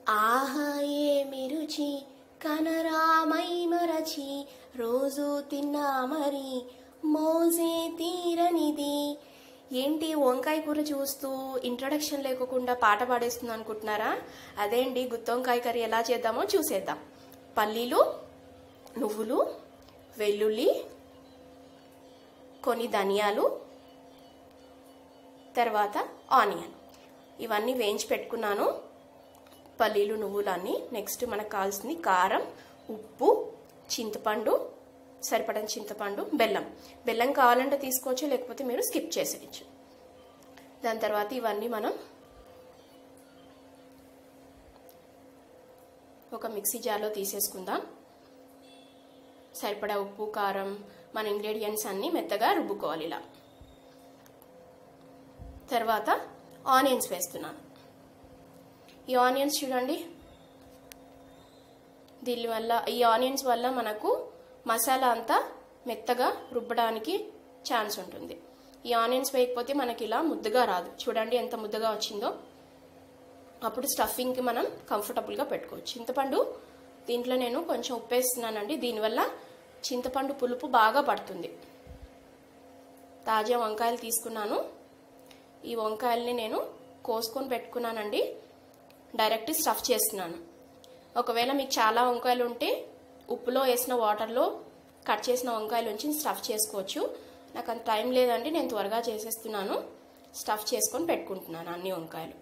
ఆహా ఏమి రుచి కనరామై మరచి రోజు తిన్నా మరి మోసే తీరనిది ఏంటి వంకాయ కూర చూస్తూ ఇంట్రడక్షన్ లేకుండా పాట పాడేస్తుంది అనుకుంటున్నారా అదే అండి గుత్తొంకాయ కర్రీ ఎలా చేద్దామో చూసేద్దాం పల్లీలు నువ్వులు వెల్లుల్లి కొన్ని ధనియాలు తర్వాత ఆనియన్ ఇవన్నీ వేయించి పెట్టుకున్నాను పల్లీలు నువ్వులు అన్నీ నెక్స్ట్ మనకు కావాల్సింది కారం ఉప్పు చింతపండు సరిపడిన చింతపండు బెల్లం బెల్లం కావాలంటే తీసుకోవచ్చు లేకపోతే మీరు స్కిప్ చేసేయచ్చు దాని తర్వాత ఇవన్నీ మనం ఒక మిక్సీ జార్లో తీసేసుకుందాం సరిపడా ఉప్పు కారం మన ఇంగ్రీడియంట్స్ అన్నీ మెత్తగా రుబ్బుకోవాలి ఇలా తర్వాత ఆనియన్స్ వేస్తున్నాను ఈ ఆనియన్స్ చూడండి దీనివల్ల ఈ ఆనియన్స్ వల్ల మనకు మసాలా అంతా మెత్తగా రుబ్బడానికి ఛాన్స్ ఉంటుంది ఈ ఆనియన్స్ వేయకపోతే మనకి ఇలా ముద్దగా రాదు చూడండి ఎంత ముద్దగా వచ్చిందో అప్పుడు స్టఫింగ్కి మనం కంఫర్టబుల్గా పెట్టుకోవచ్చు చింతపండు దీంట్లో నేను కొంచెం ఉప్పేస్తున్నానండి దీనివల్ల చింతపండు పులుపు బాగా పడుతుంది తాజా వంకాయలు తీసుకున్నాను ఈ వంకాయల్ని నేను కోసుకొని పెట్టుకున్నానండి డైరెక్ట్ స్టఫ్ చేస్తున్నాను ఒకవేళ మీకు చాలా వంకాయలు ఉంటే ఉప్పులో వేసిన వాటర్లో కట్ చేసిన వంకాయలు ఉంచి స్టఫ్ చేసుకోవచ్చు నాకు అంత టైం లేదండి నేను త్వరగా చేసేస్తున్నాను స్టఫ్ చేసుకొని పెట్టుకుంటున్నాను అన్ని వంకాయలు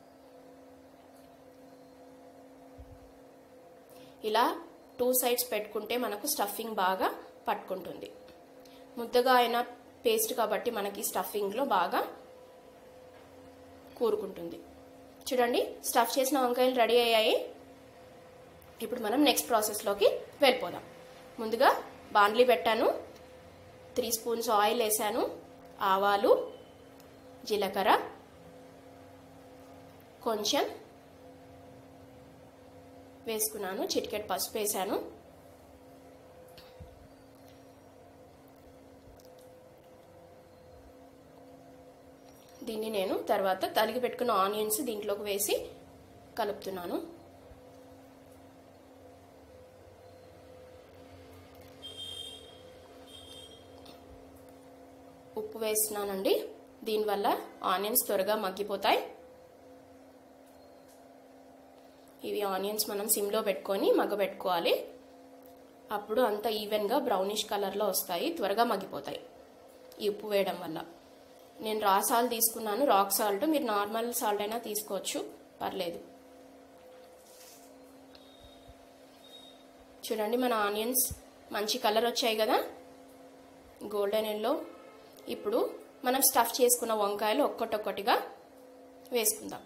ఇలా టూ సైడ్స్ పెట్టుకుంటే మనకు స్టఫింగ్ బాగా పట్టుకుంటుంది ముద్దగా అయిన పేస్ట్ కాబట్టి మనకి స్టఫింగ్లో బాగా కూరుకుంటుంది చూడండి స్టఫ్ చేసిన వంకాయలు రెడీ అయ్యాయి ఇప్పుడు మనం నెక్స్ట్ ప్రాసెస్లోకి వెళ్ళిపోదాం ముందుగా బాండ్లీ పెట్టాను త్రీ స్పూన్స్ ఆయిల్ వేసాను ఆవాలు జీలకర్ర కొంచెం వేసుకున్నాను చిటికెట్ పసుపు వేసాను దీన్ని నేను తర్వాత తరిగి పెట్టుకున్న ఆనియన్స్ దీంట్లోకి వేసి కలుపుతున్నాను ఉప్పు వేస్తున్నానండి దీనివల్ల ఆనియన్స్ త్వరగా మగ్గిపోతాయి ఇవి ఆనియన్స్ మనం సిమ్లో పెట్టుకొని మగ్గబెట్టుకోవాలి అప్పుడు అంత ఈవెన్గా బ్రౌనిష్ కలర్లో వస్తాయి త్వరగా మగ్గిపోతాయి ఈ ఉప్పు వేయడం వల్ల నేను రా సాల్ట్ తీసుకున్నాను రాక్ సాల్ట్ మీరు నార్మల్ సాల్ట్ అయినా తీసుకోవచ్చు పర్లేదు చూడండి మన ఆనియన్స్ మంచి కలర్ వచ్చాయి కదా గోల్డెన్ ఎల్లో ఇప్పుడు మనం స్టఫ్ చేసుకున్న వంకాయలు ఒక్కటొక్కటిగా వేసుకుందాం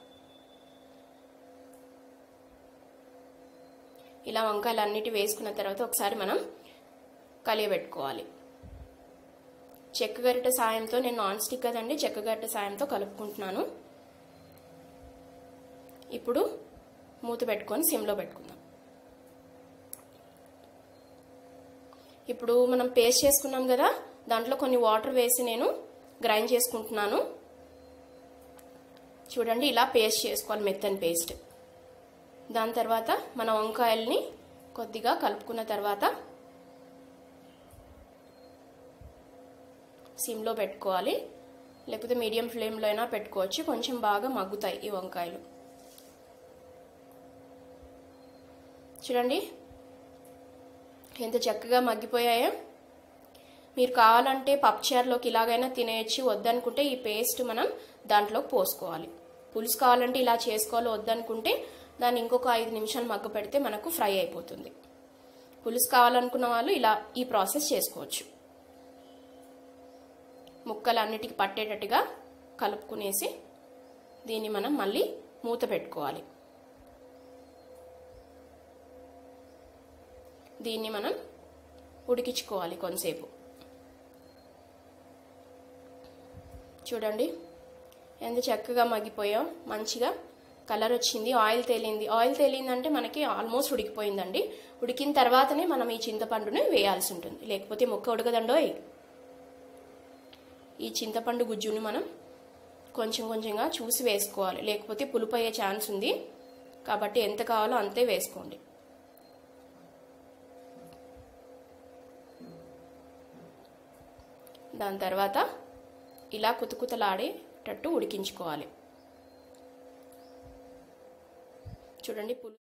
ఇలా వంకాయలు అన్నిటి వేసుకున్న తర్వాత ఒకసారి మనం కలియబెట్టుకోవాలి చెక్క గరిట సాయంతో నేను నాన్ స్టిక్ కదండి చెక్క గరిట సాయంతో కలుపుకుంటున్నాను ఇప్పుడు మూత పెట్టుకొని సిమ్లో పెట్టుకుందాం ఇప్పుడు మనం పేస్ట్ చేసుకున్నాం కదా దాంట్లో కొన్ని వాటర్ వేసి నేను గ్రైండ్ చేసుకుంటున్నాను చూడండి ఇలా పేస్ట్ చేసుకోవాలి మెత్తని పేస్ట్ దాని తర్వాత మన వంకాయల్ని కొద్దిగా కలుపుకున్న తర్వాత సిమ్లో పెట్టుకోవాలి లేకపోతే మీడియం ఫ్లేమ్లో అయినా పెట్టుకోవచ్చు కొంచెం బాగా మగ్గుతాయి ఈ వంకాయలు చూడండి ఎంత చక్కగా మగ్గిపోయాయో మీరు కావాలంటే పప్పుచారులోకి ఇలాగైనా తినేయచ్చు వద్దనుకుంటే ఈ పేస్ట్ మనం దాంట్లోకి పోసుకోవాలి పులుసు కావాలంటే ఇలా చేసుకోవాలి వద్దనుకుంటే దాన్ని ఇంకొక ఐదు నిమిషాలు మగ్గ పెడితే మనకు ఫ్రై అయిపోతుంది పులుసు కావాలనుకున్న వాళ్ళు ఇలా ఈ ప్రాసెస్ చేసుకోవచ్చు ముక్కలు అన్నిటికి పట్టేటట్టుగా కలుపుకునేసి దీన్ని మనం మళ్ళీ మూత పెట్టుకోవాలి దీన్ని మనం ఉడికించుకోవాలి కొంతసేపు చూడండి ఎంత చక్కగా మగ్గిపోయా మంచిగా కలర్ వచ్చింది ఆయిల్ తేలింది ఆయిల్ తేలిందంటే మనకి ఆల్మోస్ట్ ఉడికిపోయిందండి ఉడికిన తర్వాతనే మనం ఈ చింతపండుని వేయాల్సి ఉంటుంది లేకపోతే ముక్క ఉడకదండోయ్ ఈ చింతపండు గుజ్జుని మనం కొంచెం కొంచెంగా చూసి వేసుకోవాలి లేకపోతే పులుపు అయ్యే ఛాన్స్ ఉంది కాబట్టి ఎంత కావాలో అంతే వేసుకోండి దాని తర్వాత ఇలా కుతకుతలాడేటట్టు ఉడికించుకోవాలి చూడండి పులు